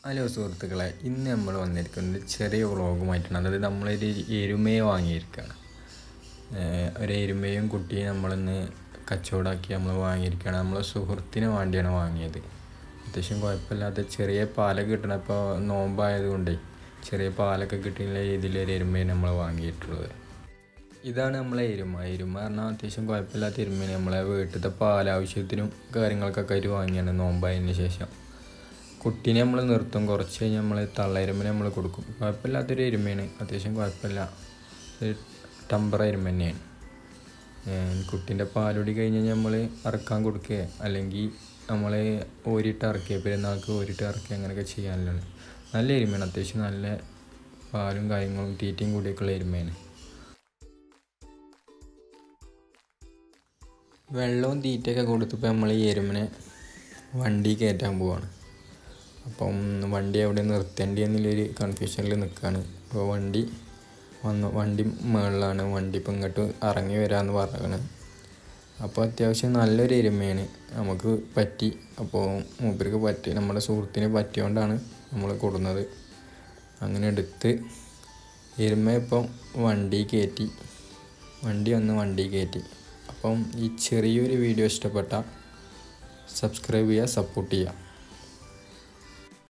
hello സുഹൃത്തുക്കളെ ഇന്ന് നമ്മൾ വന്നിരിക്കുന്നത് ചെറിയ വ്ളോഗുമായിട്ടാണ് അതായത് നമ്മളൊരു എരുമയെ വാങ്ങിയിരിക്കുകയാണ് ഏഹ് ഒരു എരുമയും കുട്ടിയും നമ്മളിന്ന് കച്ചവടമാക്കി നമ്മൾ വാങ്ങിയിരിക്കുകയാണ് നമ്മളെ സുഹൃത്തിന് വേണ്ടിയാണ് വാങ്ങിയത് അത്യാവശ്യം കുഴപ്പമില്ലാത്ത ചെറിയ പാലൊക്കെ കിട്ടണം ഇപ്പോൾ നോമ്പായതുകൊണ്ടേ ചെറിയ പാലൊക്കെ കിട്ടിയുള്ള രീതിയിലൊരു എരുമയെ നമ്മൾ വാങ്ങിയിട്ടുള്ളത് ഇതാണ് നമ്മളെ എരുമ എരുമ പറഞ്ഞാൽ അത്യാവശ്യം കുഴപ്പമില്ലാത്ത എരുമയാണ് നമ്മളെ വീട്ടിലത്തെ പാലാവശ്യത്തിനും കാര്യങ്ങൾക്കൊക്കെ ആയിട്ട് വാങ്ങിയാണ് നോമ്പായതിന് ശേഷം കുട്ടീനെ നമ്മൾ നിർത്തും കുറച്ച് കഴിഞ്ഞ് നമ്മൾ തള്ളെരുമനെ നമ്മൾ കൊടുക്കും കുഴപ്പമില്ലാത്തൊരു എരുമയാണ് അത്യാവശ്യം കുഴപ്പമില്ല ഒരു ടമ്പറ എരുമ തന്നെയാണ് കുട്ടീൻ്റെ പാലുടി കഴിഞ്ഞ് നമ്മൾ അറക്കാൻ കൊടുക്കുക അല്ലെങ്കിൽ നമ്മൾ ഓരിട്ട് ഇറക്കുക പെരുന്നാൾക്ക് ഓരിട്ട് ഇറക്കുക അങ്ങനെയൊക്കെ ചെയ്യാനുള്ളതാണ് നല്ല എരുമയാണ് അത്യാവശ്യം നല്ല പാലും കാര്യങ്ങളും തീറ്റയും കൂടിയൊക്കെയുള്ള എരുമയാണ് വെള്ളവും തീറ്റയൊക്കെ കൊടുത്തപ്പോൾ നമ്മൾ ഈ എരുമനെ വണ്ടി കയറ്റാൻ പോവാണ് അപ്പം വണ്ടി എവിടെ നിർത്തേണ്ടി എന്നുള്ളൊരു കൺഫ്യൂഷനിൽ നിൽക്കുകയാണ് അപ്പോൾ വണ്ടി വന്നു വണ്ടി മുകളിലാണ് വണ്ടി ഇപ്പം ഇങ്ങോട്ട് ഇറങ്ങി വരാമെന്ന് പറഞ്ഞാണ് അപ്പോൾ അത്യാവശ്യം നല്ലൊരു എരുമയാണ് നമുക്ക് പറ്റി അപ്പോൾ മൂപ്പർക്ക് പറ്റി നമ്മുടെ സുഹൃത്തിന് പറ്റിയോണ്ടാണ് നമ്മൾ കൊടുന്നത് അങ്ങനെ എടുത്ത് എരുമ ഇപ്പം വണ്ടി കയറ്റി വണ്ടി വന്ന് വണ്ടി കയറ്റി അപ്പം ഈ ചെറിയൊരു വീഡിയോ ഇഷ്ടപ്പെട്ട സബ്സ്ക്രൈബ് ചെയ്യുക സപ്പോർട്ട് ചെയ്യുക